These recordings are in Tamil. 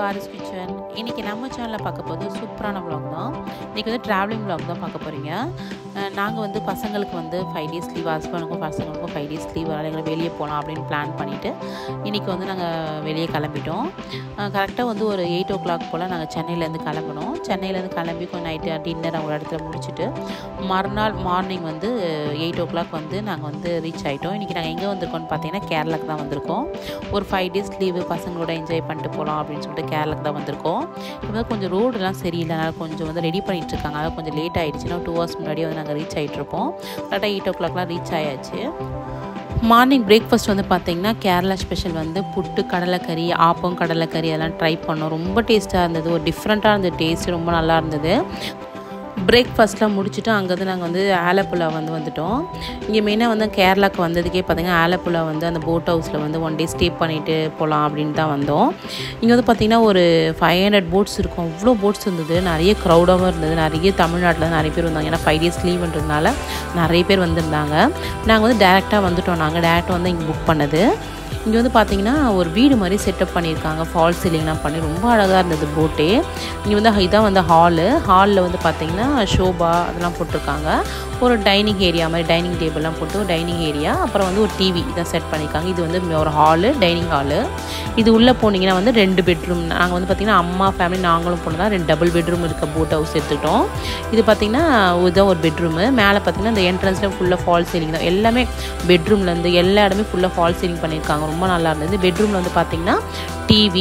பாரிஸ் கிச்சன் இன்றைக்கி நம்ம சேனலில் பார்க்க போகிறது சூப்பரான vlog தான் இன்றைக்கி வந்து ட்ராவலிங் vlog தான் பார்க்க போகிறீங்க நாங்கள் வந்து பசங்களுக்கு வந்து ஃபைவ் டேஸ் லீவ் ஹஸ்பண்டுக்கும் பசங்களுக்கும் ஃபைவ் டேஸ் லீவ் அதனால் எங்களை வெளியே போகலாம் அப்படின்னு பிளான் பண்ணிவிட்டு இன்றைக்கி வந்து நாங்கள் வெளியே கிளம்பிட்டோம் கரெக்டாக வந்து ஒரு எயிட் ஓ கிளாக் போல் நாங்கள் சென்னையிலேருந்து கிளம்பணும் சென்னையிலேருந்து கிளம்பி கொஞ்சம் நைட்டு டின்னர் ஒரு இடத்துல முடிச்சுட்டு மறுநாள் மார்னிங் வந்து எயிட் ஓ கிளாக் வந்து நாங்கள் வந்து ரீச் ஆகிட்டோம் இன்றைக்கி நாங்கள் எங்கே வந்திருக்கோம்னு பார்த்தீங்கன்னா கேரளாக்கு தான் வந்திருக்கோம் ஒரு ஃபைவ் டேஸ் லீவு பசங்களோட என்ஜாய் பண்ணிட்டு போகலாம் அப்படின்னு சொல்லிட்டு கேரளாக்கு தான் வந்திருக்கோம் இப்போ வந்து கொஞ்சம் ரோடெல்லாம் சரியில்லை அதனால் கொஞ்சம் வந்து ரெடி பண்ணிட்டு இருக்காங்க அதாவது கொஞ்சம் லேட் ஆகிடுச்சுன்னா டூ ஹவர்ஸ் முன்னாடி வந்து நாங்கள் ரீச் ஆகிட்டு இருப்போம் கரெக்டாக எயிட் ஓ கிளாக்லாம் ரீச் ஆயாச்சு மார்னிங் பிரேக்ஃபாஸ்ட் வந்து பார்த்தீங்கன்னா கேரளா ஸ்பெஷல் வந்து புட்டு கடலைக்கறி ஆப்பம் கடலைக்கறி அதெல்லாம் ட்ரை பண்ணோம் ரொம்ப டேஸ்ட்டாக இருந்தது ஒரு டிஃப்ரெண்ட்டாக இருந்தது டேஸ்ட்டு ரொம்ப நல்லா இருந்தது பிரேக்ஃபாஸ்ட்லாம் முடிச்சுட்டு அங்கேருந்து நாங்கள் வந்து ஆலப்புழா வந்து வந்துட்டோம் இங்கே மெயினாக வந்து கேரளாக்கு வந்ததுக்கே பார்த்தீங்கன்னா ஆலப்புழா வந்து அந்த போட் ஹவுஸில் வந்து ஒன் டே ஸ்டே பண்ணிவிட்டு போகலாம் அப்படின்னு தான் வந்தோம் இங்கே வந்து பார்த்திங்கன்னா ஒரு ஃபைவ் ஹண்ட்ரட் போட்ஸ் இருக்கும் அவ்வளோ போட்ஸ் இருந்தது நிறைய க்ரௌடாகவும் இருந்தது நிறைய தமிழ்நாட்டில் நிறைய பேர் வந்தாங்க ஏன்னா ஃபைவ் டேஸ் லீவ்ன்றதுனால நிறைய பேர் வந்திருந்தாங்க நாங்கள் வந்து டேரெக்டாக வந்துட்டோம் நாங்கள் டேரெக்டாக வந்து இங்கே புக் பண்ணது இங்கே வந்து பார்த்தீங்கன்னா ஒரு வீடு மாதிரி செட்டப் பண்ணியிருக்காங்க ஃபால் சீலிங்லாம் பண்ணி ரொம்ப அழகாக இருந்தது போட்டே இங்கே வந்து இதான் வந்து ஹாலு ஹாலில் வந்து பார்த்தீங்கன்னா ஷோபா அதெல்லாம் போட்டிருக்காங்க ஒரு டைனிங் ஏரியா மாதிரி டைனிங் டேபிள்லாம் போட்டு ஒரு டைனிங் ஏரியா அப்புறம் வந்து ஒரு டிவி இதான் செட் பண்ணியிருக்காங்க இது வந்து ஒரு ஹாலு டைனிங் ஹாலு இது உள்ளே போனீங்கன்னா வந்து ரெண்டு பெட்ரூம் நாங்கள் வந்து பார்த்திங்கன்னா அம்மா ஃபேமிலி நாங்களும் போனதான் ரெண்டு டபுள் பெட்ரூம் இருக்க போட் ஹவுஸ் எடுத்துக்கிட்டோம் இது பார்த்திங்கன்னா இதுதான் ஒரு பெட்ரூமு மேலே பார்த்திங்கன்னா இந்த என்ட்ரன்ஸில் ஃபுல்லாக ஃபால் சீலிங் தான் எல்லாமே பெட்ரூம்லேருந்து எல்லா இடமே ஃபுல்லாக ஃபால் சீலிங் பண்ணியிருக்காங்க ரொம்ப நல்லா இருந்தது பெட்ரூமில் வந்து பார்த்திங்கன்னா டிவி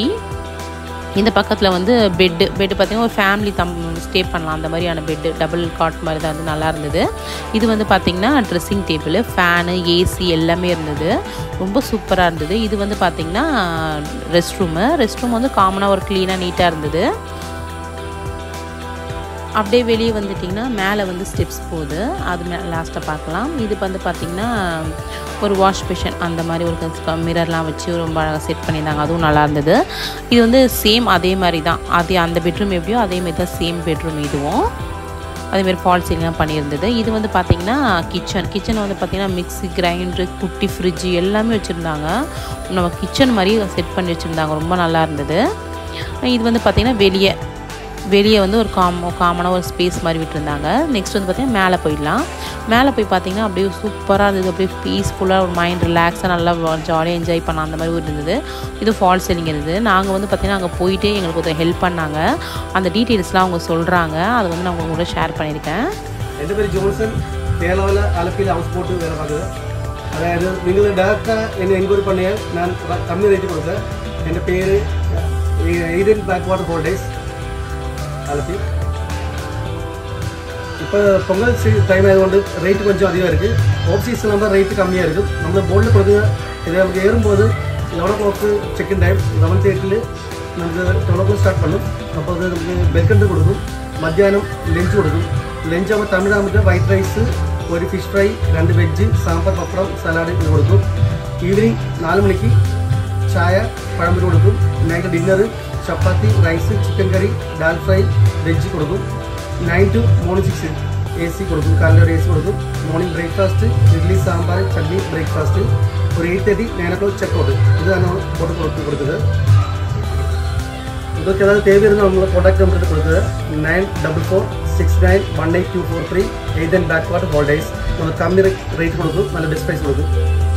இந்த பக்கத்தில் வந்து பெட்டு பெட்டு பார்த்திங்கன்னா ஒரு ஃபேமிலி தம் ஸ்டே பண்ணலாம் அந்த மாதிரியான பெட்டு டபுள் காட் மாதிரி தான் வந்து நல்லா இருந்தது இது வந்து பார்த்திங்கன்னா ட்ரெஸ்ஸிங் டேபிள் ஃபேனு ஏசி எல்லாமே இருந்தது ரொம்ப சூப்பராக இருந்தது இது வந்து பார்த்திங்கன்னா ரெஸ்ட் ரூமு ரெஸ்ட் ரூம் வந்து காமனாக ஒரு க்ளீனாக நீட்டாக இருந்தது அப்படியே வெளியே வந்துட்டிங்கன்னா மேலே வந்து ஸ்டெப்ஸ் போகுது அது மே லாஸ்ட்டாக பார்க்கலாம் இது வந்து பார்த்திங்கன்னா ஒரு வாஷ் பேஷன் அந்த மாதிரி ஒரு மிரர்லாம் வச்சு ரொம்ப அழகாக செட் பண்ணியிருந்தாங்க அதுவும் நல்லா இருந்தது இது வந்து சேம் அதே மாதிரி தான் அதே அந்த பெட்ரூம் எப்படியோ அதே மாதிரி தான் சேம் பெட்ரூம் இதுவும் அதேமாரி ஃபால் சீலிங்லாம் பண்ணியிருந்தது இது வந்து பார்த்திங்கன்னா கிச்சன் கிச்சன் வந்து பார்த்திங்கன்னா மிக்ஸி கிரைண்டரு குட்டி ஃப்ரிட்ஜு எல்லாமே வச்சுருந்தாங்க நம்ம கிச்சன் மாதிரி செட் பண்ணி வச்சுருந்தாங்க ரொம்ப நல்லா இருந்தது இது வந்து பார்த்திங்கன்னா வெளியே வெளியே வந்து ஒரு காம் காமனாக ஒரு ஸ்பேஸ் மாதிரி விட்டுருந்தாங்க நெக்ஸ்ட் வந்து பார்த்திங்கன்னா மேலே போயிடலாம் மேலே போய் பார்த்திங்கன்னா அப்படியே சூப்பராக இருந்தது அப்படியே பீஸ்ஃபுல்லாக ஒரு மைண்ட் ரிலாக்ஸாக நல்லா ஜாலியாக என்ஜாய் பண்ண அந்த மாதிரி ஒரு இருந்தது இது ஃபால் சீலிங் இருந்தது நாங்கள் வந்து பார்த்திங்கன்னா அங்கே போயிட்டு எங்களுக்கு ஒருத்தர் ஹெல்ப் பண்ணாங்க அந்த டீட்டெயில்ஸ்லாம் அவங்க சொல்கிறாங்க அது வந்து நான் உங்க கூட ஷேர் பண்ணியிருக்கேன் എൻ്റെ പേര് ജോൺസൺ കേരള ആലപ്പിയിൽ ഹൗസ് ബോട്ട് വേറെ பார்க்குது അതായത് നിങ്ങൾ ഡയറക്റ്റ് എന്നെ എൻക്വയറി பண்ணிയാൽ ഞാൻ കമ്മി റേറ്റ് കൊടുക്കുക എൻ്റെ പേര് Eden back water holders Alleppey இப்போ பொங்கல் டைம் ஆയതുകൊണ്ട് ரேட் கொஞ்சம் அதிகம் இருக்குது ஆஃப் சீசன் நம்ம ரேட் கம்மியாக இருக்கும் நம்ம போர்டில் கொடுക്കുക இது நமக்கு ஏறும்போது eleven o'clock check in time eleven தேர்ட்டில் നമുക്ക് ട്വൽവ് ഓ ക്ലോക്ക് സ്റ്റാർട്ട് പണും അപ്പോൾ അത് നമുക്ക് വെൽക്കം കൊടുക്കും മധ്യാഹ്നം ലഞ്ച് കൊടുക്കും ലഞ്ച് ആകുമ്പോൾ തമിഴാകുമ്പോൾ വൈറ്റ് റൈസ് ഒരു ഫിഷ് ഫ്രൈ രണ്ട് വെജ് സാമ്പാർ പപ്പടം സലാഡ് ഇത് കൊടുക്കും ഈവനിങ് നാല് മണിക്ക് ചായ പഴംപൊരി കൊടുക്കും night dinner chapati rice chicken curry dal fry veg കൊടുക്കും nine to morning six A C കൊടുക്കും കാലറി എ സി കൊടുക്കും morning breakfast idli sambar chutney breakfast ഒരു eight thirty nine o'clock check out ഇത് തന്നെ ബോട്ട് കൊടുക്കും കൊടുക്കുന്നത് ഇതൊക്കെ ഏതായാലും തേടി വരുന്ന നമ്മൾ കോൺടാക്ട് നമ്പർ കൊടുത്തത് nine double four six nine one eight two four three eight and back water holders നമ്മൾ കമ്മി റേറ്റ് കൊടുക്കും നല്ല ബെസ്റ്റ് പ്രൈസ് കൊടുക്കും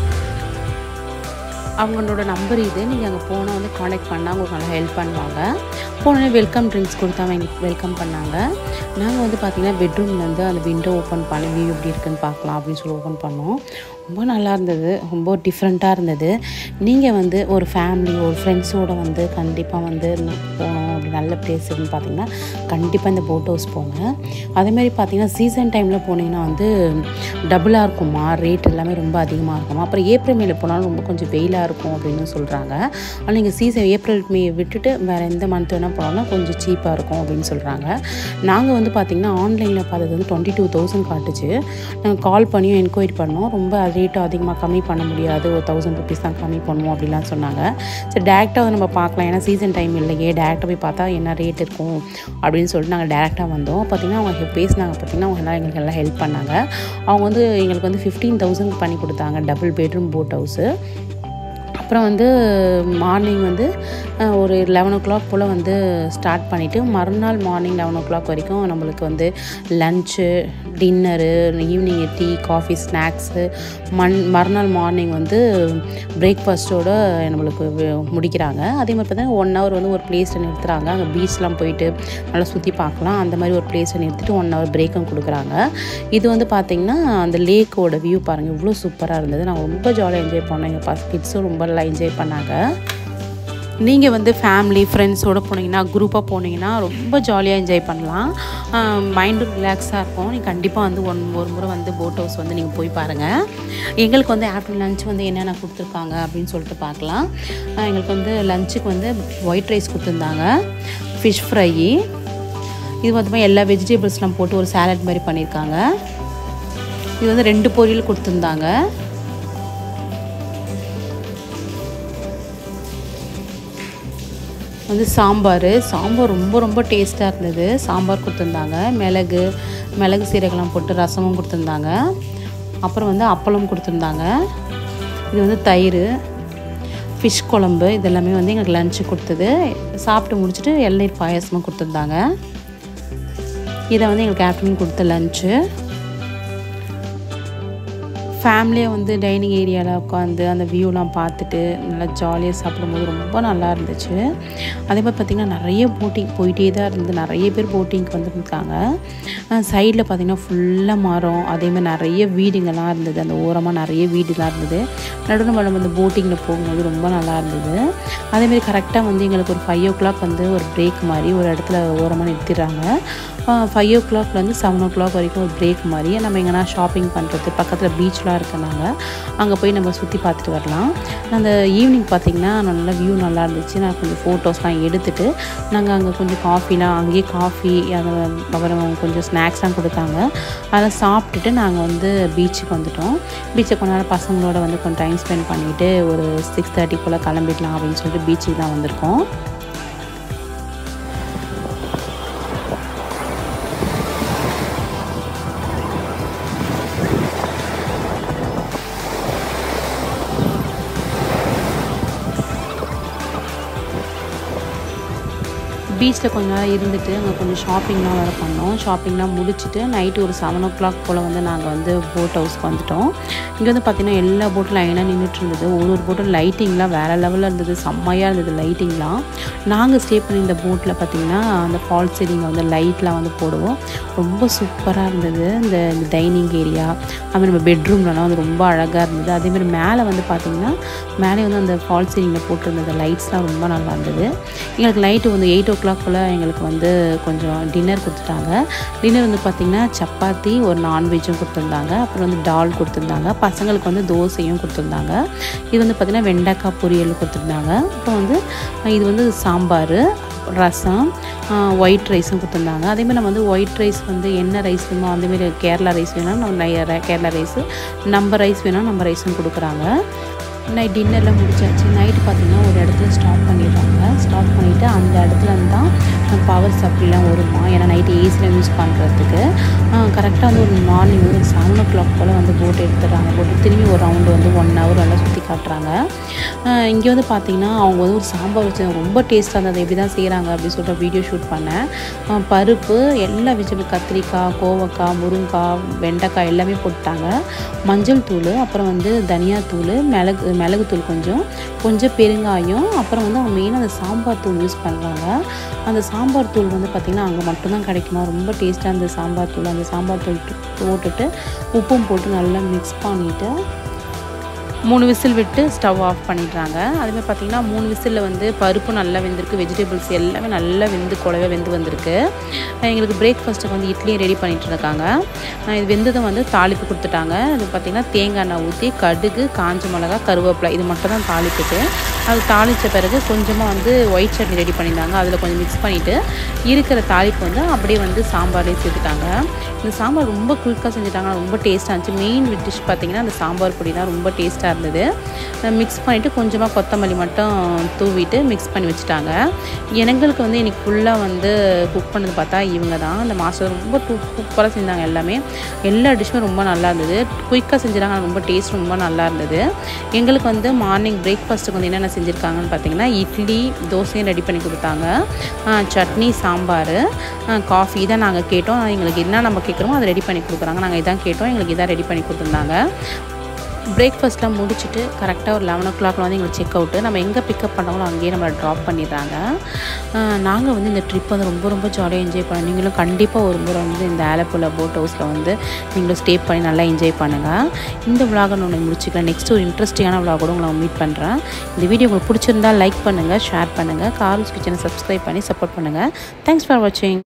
அவங்களோட நம்பர் இது நீங்கள் அங்கே போனால் வந்து காண்டாக்ட் பண்ணால் உங்களுக்கு நல்லா ஹெல்ப் பண்ணுவாங்க போனோடனே வெல்கம் ட்ரிங்க்ஸ் கொடுத்து அவங்க எங்களுக்கு வெல்கம் பண்ணாங்க நாங்கள் வந்து பார்த்திங்கன்னா பெட்ரூம்லேருந்து அந்த விண்டோ ஓப்பன் பண்ணி வியூ எப்படி இருக்குன்னு பார்க்கலாம் அப்படின்னு சொல்லி ஓப்பன் பண்ணோம் ரொம்ப நல்லா இருந்தது ரொம்ப டிஃப்ரெண்ட்டாக இருந்தது நீங்கள் வந்து ஒரு ஃபேமிலி ஒரு ஃப்ரெண்ட்ஸோடு வந்து கண்டிப்பாக வந்து போகணும் அப்படி நல்ல பிளேஸ் இருக்குன்னு பார்த்தீங்கன்னா கண்டிப்பாக இந்த போட் ஹவுஸ் போங்க அதேமாதிரி பார்த்தீங்கன்னா சீசன் டைமில் போனீங்கன்னா வந்து டபுளாக இருக்குமா ரேட் எல்லாமே ரொம்ப அதிகமாக இருக்குமா அப்புறம் ஏப்ரல் மேல போனாலும் ரொம்ப கொஞ்சம் வெயிலாக இருக்கும் அப்படின்னு சொல்கிறாங்க ஆனால் நீங்கள் சீசன் ஏப்ரல் மே விட்டுட்டு வேறு எந்த மந்த் வேணால் போனாலும் கொஞ்சம் சீப்பாக இருக்கும் அப்படின்னு சொல்கிறாங்க நாங்கள் வந்து பார்த்திங்கன்னா ஆன்லைனில் பார்த்தது வந்து டுவெண்ட்டி டூ தௌசண்ட் காட்டுச்சு நாங்கள் கால் பண்ணியும் என்கொயரி பண்ணோம் ரொம்ப ரேட்டும் அதிகமாக கம்மி பண்ண முடியாது ஒரு தௌசண்ட் ருபீஸ் தான் கம்மி பண்ணுவோம் அப்படிலாம் சொன்னாங்க சரி டேரெக்டாக வந்து நம்ம பார்க்கலாம் ஏன்னா சீசன் டைம் இல்லையே டேரெக்டாக போய் பார்த்தா என்ன ரேட் இருக்கும் அப்படின்னு சொல்லிட்டு நாங்கள் டேரெக்டாக வந்தோம் பார்த்திங்கன்னா அவங்க பேசினாங்க பார்த்திங்கன்னா அவங்க எல்லாம் எங்களுக்கு எல்லாம் ஹெல்ப் பண்ணாங்க அவங்க வந்து எங்களுக்கு வந்து ஃபிஃப்டீன் தௌசண்ட் பண்ணி கொடுத்தாங்க டபுள் பெட்ரூம் போட் ஹவுஸு அப்புறம் வந்து மார்னிங் வந்து அஹ், ஒரு லெவன் ஓ கிளாக் போல் வந்து ஸ்டார்ட் பண்ணிவிட்டு மறுநாள் மார்னிங் லெவன் ஓ கிளாக் வரைக்கும் நம்மளுக்கு வந்து lunch dinner evening tea coffee snacks மண் மறுநாள் மார்னிங் வந்து பிரேக்ஃபாஸ்ட்டோட நம்மளுக்கு வி- முடிக்கிறாங்க அதே மாதிரி பார்த்தீங்கன்னா ஒன் ஹவர் வந்து ஒரு பிளேஸில் நிறுத்துறாங்க அங்கே பீச்லாம் போயிட்டு நல்லா சுற்றி பார்க்கலாம் அந்த மாதிரி ஒரு பிளேஸில் நிறுத்திட்டு ஒன் ஹவர் பிரேக்கும் கொடுக்குறாங்க இது வந்து பார்த்திங்கன்னா அந்த லேக்கோட வியூ பாருங்கள் இவ்வளோ சூப்பராக இருந்தது நான் ரொம்ப ஜாலியாக என்ஜாய் பண்ணேன் எங்கள் பஸ் கிட்ஸும் ரொம்ப நல்லா என்ஜாய் பண்ணாங்க நீங்கள் வந்து ஃபேமிலி ஃப்ரெண்ட்ஸோடு போனீங்கன்னா குரூப்பாக போனீங்கன்னா ரொம்ப ஜாலியாக என்ஜாய் பண்ணலாம் மைண்டும் ரிலாக்ஸாக இருக்கும் நீங்கள் கண்டிப்பாக வந்து ஒன் ஒரு முறை வந்து போட் ஹவுஸ் வந்து நீங்கள் போய் பாருங்கள் எங்களுக்கு வந்து ஆஃப்டர்நூன் லஞ்ச் வந்து என்னென்ன கொடுத்துருக்காங்க அப்படின்னு சொல்லிட்டு பார்க்கலாம் அஹ் எங்களுக்கு வந்து லஞ்சுக்கு வந்து ஒயிட் ரைஸ் கொடுத்துருந்தாங்க ஃபிஷ் ஃப்ரை இது மொத்தமாக எல்லா வெஜிடபிள்ஸ்லாம் போட்டு ஒரு சாலட் மாதிரி பண்ணியிருக்காங்க இது வந்து ரெண்டு பொரியல் கொடுத்துருந்தாங்க வந்து சாம்பார் சாம்பார் ரொம்ப ரொம்ப டேஸ்ட்டாக இருந்தது சாம்பார் கொடுத்துருந்தாங்க மிளகு மிளகு சீரகம்லாம் போட்டு ரசமும் கொடுத்துருந்தாங்க அப்புறம் வந்து அப்பளம் கொடுத்துருந்தாங்க இது வந்து தயிர் ஃபிஷ் குழம்பு இதெல்லாமே வந்து எங்களுக்கு லஞ்சு கொடுத்தது சாப்பிட்டு முடிச்சுட்டு இளநீர் பாயாசமும் கொடுத்துருந்தாங்க இதை வந்து எங்களுக்கு ஆஃப்டர்நூன் கொடுத்த லஞ்சு ஃபேமிலியாக வந்து டைனிங் ஏரியாவில் உட்காந்து அந்த வியூலாம் பார்த்துட்டு நல்லா ஜாலியாக சாப்பிடும்போது ரொம்ப நல்லா இருந்துச்சு அதே மாதிரி பார்த்திங்கன்னா நிறைய போட்டிங் போயிட்டே தான் இருந்து நிறைய பேர் போட்டிங்க்கு வந்துருக்காங்க சைடில் பார்த்திங்கன்னா ஃபுல்லாக மரம் அதேமாதிரி நிறைய வீடுங்கள்லாம் இருந்தது அந்த ஓரமாக நிறைய வீடுலாம் இருந்தது நடுவில் நம்ம வந்து போட்டிங்கில் போகும்போது ரொம்ப நல்லா இருந்தது அதேமாதிரி கரெக்டாக வந்து எங்களுக்கு ஒரு ஃபைவ் ஓ கிளாக் வந்து ஒரு பிரேக் மாதிரி ஒரு இடத்துல ஓரமாக நிறுத்திடுறாங்க ஃபைவ் ஓ கிளாக்லேருந்து செவன் ஓ கிளாக் வரைக்கும் ஒரு பிரேக் மாதிரி நம்ம எங்கன்னா ஷாப்பிங் பண்ணுறது பக்கத்தில் பீச்லாம் இருக்கனால அங்கே போய் நம்ம சுற்றி பார்த்துட்டு வரலாம் அந்த ஈவினிங் பார்த்திங்கன்னா நல்ல வியூ நல்லா இருந்துச்சு நான் கொஞ்சம் ஃபோட்டோஸ்லாம் எடுத்துட்டு நாங்கள் அங்கே கொஞ்சம் காஃபிலாம் அங்கேயே காஃபி அதை அப்புறம் கொஞ்சம் ஸ்நாக்ஸ்லாம் கொடுத்தாங்க அதை சாப்பிட்டுட்டு நாங்கள் வந்து பீச்சுக்கு வந்துட்டோம் பீச்சை கொஞ்ச நேரம் பசங்களோட வந்து கொஞ்சம் டைம் ஸ்பெண்ட் பண்ணிவிட்டு ஒரு சிக்ஸ் தேர்ட்டிக்குள்ளே கிளம்பிடலாம் அப்படின்னு சொல்லிட்டு பீச்சுக்கு தான் வந்திருக்கோம் பீச்சில் கொஞ்ச நேரம் இருந்துட்டு அங்கே கொஞ்சம் ஷாப்பிங்லாம் வேறு பண்ணோம் ஷாப்பிங்லாம் முடிச்சுட்டு நைட்டு ஒரு செவன் ஓ கிளாக் போல் வந்து நாங்கள் வந்து போட் ஹவுஸ்க்கு வந்துட்டோம் இங்கே வந்து பார்த்திங்கன்னா எல்லா போட்டும் லைனாக நின்றுட்டு இருந்தது ஒரு ஒரு போட்டும் லைட்டிங்லாம் வேறு லெவலில் இருந்தது செம்மையாக இருந்தது லைட்டிங்லாம் நாங்கள் ஸ்டே பண்ணியிருந்த போட்டில் பார்த்திங்கன்னா அந்த ஃபால் சீலிங்கை வந்து லைட்லாம் வந்து போடுவோம் ரொம்ப சூப்பராக இருந்தது இந்த இந்த டைனிங் ஏரியா அதுமாதிரி நம்ம பெட்ரூம்லலாம் வந்து ரொம்ப அழகாக இருந்தது அதேமாதிரி மேலே வந்து பார்த்திங்கன்னா மேலே வந்து அந்த ஃபால் சீலிங்கில் போட்டிருந்த லைட்ஸ்லாம் ரொம்ப நல்லா இருந்தது எங்களுக்கு நைட்டு வந்து எயிட் ஓ கிளாக் போல் எங்களுக்கு வந்து கொஞ்சம் டின்னர் கொடுத்துட்டாங்க டின்னர் வந்து பார்த்திங்கன்னா சப்பாத்தி ஒரு நான்வெஜ்ஜும் கொடுத்துருந்தாங்க அப்புறம் வந்து டால் கொடுத்துருந்தாங்க பசங்களுக்கு வந்து தோசையும் கொடுத்துருந்தாங்க இது வந்து பார்த்திங்கன்னா வெண்டைக்காய் பொரியல் கொடுத்துருந்தாங்க அப்புறம் வந்து இது வந்து சாம்பார் ரசம் ஒயிட் ரைஸும் கொடுத்துருந்தாங்க அதேமாதிரி நம்ம வந்து ஒயிட் ரைஸ் வந்து என்ன ரைஸ் வேணுமோ அந்தமாரி கேரளா ரைஸ் வேணாலும் நம்ம நை- கேரளா ரைஸு நம்ம ரைஸ் வேணால் நம்ம ரைஸும் கொடுக்குறாங்க நைட் டின்னர்லாம் முடிச்சாச்சு நைட்டு பார்த்தீங்கன்னா ஒரு இடத்துல ஸ்டாப் பண்ணிடுறாங்க ஸ்டாப் பண்ணிவிட்டு அந்த இடத்துல இருந்து தான் பவர் சப்ளைலாம் வருமா ஏன்னா நைட்டு ஏசியில் யூஸ் பண்ணுறதுக்கு கரெக்டாக வந்து ஒரு மார்னிங் ஒரு செவன் ஓ கிளாக் போல் வந்து போட் எடுத்துடுறாங்க போட்டு திரும்பி ஒரு ரவுண்டு வந்து ஒன் ஹவர் நல்லா சுற்றி காட்டுறாங்க இங்கே வந்து பார்த்தீங்கன்னா அவங்க வந்து ஒரு சாம்பார் வச்சு ரொம்ப டேஸ்ட்டாக இருந்தது எப்படி தான் செய்கிறாங்க அப்படின்னு சொல்லிட்டு வீடியோ ஷூட் பண்ணேன் அஹ் பருப்பு எல்லா வெஜிடபிள் கத்திரிக்காய் கோவக்காய் முருங்காய் வெண்டைக்காய் எல்லாமே போட்டாங்க மஞ்சள் தூள் அப்புறம் வந்து தனியாத்தூள் மிளகு மிளகுத்தூள் கொஞ்சம் கொஞ்சம் பெருங்காயம் அப்புறம் வந்து அவங்க மெயினாக அந்த சாம்பார் தூள் யூஸ் பண்ணுறாங்க அந்த சாம்பார் தூள் வந்து பார்த்திங்கன்னா அங்கே மட்டும்தான் கிடைக்குமா ரொம்ப டேஸ்ட்டாக அந்த சாம்பார் தூள் அந்த சாம்பார் தூள் போட்டுட்டு உப்பும் போட்டு நல்லா மிக்ஸ் பண்ணிவிட்டு மூணு விசில் விட்டு ஸ்டவ் ஆஃப் பண்ணிடுறாங்க அதுமாதிரி பார்த்திங்கன்னா மூணு விசிலில் வந்து பருப்பு நல்லா வெந்திருக்கு வெஜிடபிள்ஸ் எல்லாமே நல்லா வெந்து குழவே வெந்து வந்திருக்கு எங்களுக்கு பிரேக்ஃபாஸ்ட்டுக்கு வந்து இட்லியும் ரெடி பண்ணிட்டு இருக்காங்க அஹ் இது வெந்ததும் வந்து தாளிப்பு கொடுத்துட்டாங்க இது பார்த்திங்கன்னா தேங்காய் எண்ணெய் ஊற்றி கடுகு காஞ்ச மிளகா கருவேப்பிலை இது மட்டும் தான் தாளிப்புக்கு அது தாளித்த பிறகு கொஞ்சமாக வந்து ஒயிட் சட்னி ரெடி பண்ணியிருந்தாங்க அதில் கொஞ்சம் மிக்ஸ் பண்ணிவிட்டு இருக்கிற தாளிப்பு வந்து அப்படியே வந்து சாம்பார்லேயே சேர்த்துட்டாங்க இந்த சாம்பார் ரொம்ப குயிக்காக செஞ்சுட்டாங்க ரொம்ப டேஸ்ட்டாக இருந்துச்சு மெயின் டிஷ் பார்த்திங்கன்னா அந்த சாம்பார் பொடி தான் ரொம்ப டேஸ்ட்டாக இருந்தது மிக்ஸ் பண்ணிவிட்டு கொஞ்சமாக கொத்தமல்லி மட்டும் தூவிட்டு மிக்ஸ் பண்ணி வச்சுட்டாங்க எங்களுக்கு வந்து இன்றைக்கி ஃபுல்லாக வந்து குக் பண்ணது பார்த்தா இவங்க தான் அந்த மாஸ்டர் ரொம்ப சூப்பராக செஞ்சாங்க எல்லாமே எல்லா டிஷ்ஷுமே ரொம்ப நல்லா இருந்தது குயிக்காக செஞ்சுட்டாங்க ஆனா ரொம்ப டேஸ்ட் ரொம்ப நல்லா இருந்தது எங்களுக்கு வந்து மார்னிங் பிரேக்ஃபாஸ்ட்டுக்கு வந்து என்னென்ன செஞ்சுருக்காங்கன்னு பார்த்தீங்கன்னா இட்லி தோசையும் ரெடி பண்ணி கொடுத்தாங்க ஆ, சட்னி சாம்பார் காஃபி இதான் நாங்கள் கேட்டோம் எங்களுக்கு என்ன நம்ம கேட்குறோமோ அதை ரெடி பண்ணி கொடுக்குறாங்க நாங்கள் இதான் கேட்டோம் எங்களுக்கு இதான் ரெடி பண்ணி கொடுத்துருந்தாங்க பிரேக்ஃபாஸ்ட்லாம் முடிச்சுட்டு கரெக்டாக ஒரு லெவன் ஓ கிளாக்ல வந்து எங்களுக்கு செக் அவுட்டு நம்ம எங்கே பிக்கப் பண்ணாங்களோ அங்கேயே நம்மளை ட்ராப் பண்ணிடுறாங்க நாங்கள் வந்து இந்த ட்ரிப் வந்து ரொம்ப ரொம்ப ஜாலியாக என்ஜாய் பண்ணோம் நீங்களும் கண்டிப்பாக ஒரு முறை வந்து இந்த ஆலப்புழா போட் ஹவுஸில் வந்து நீங்களும் ஸ்டே பண்ணி நல்லா என்ஜாய் பண்ணுங்கள் இந்த விலாகை நான் முடிச்சுக்கலாம் நெக்ஸ்ட் ஒரு இன்ட்ரெஸ்டிங்கான விலாகோட உங்களை மீட் பண்ணுறேன் இந்த வீடியோ உங்களுக்கு பிடிச்சிருந்தா லைக் பண்ணுங்கள் ஷேர் பண்ணுங்கள் கார்ஸ் கிச்சனை சப்ஸ்கிரைப் பண்ணி சப்போர்ட் பண்ணுங்கள் தேங்க்ஸ் ஃபார் வாட்சிங்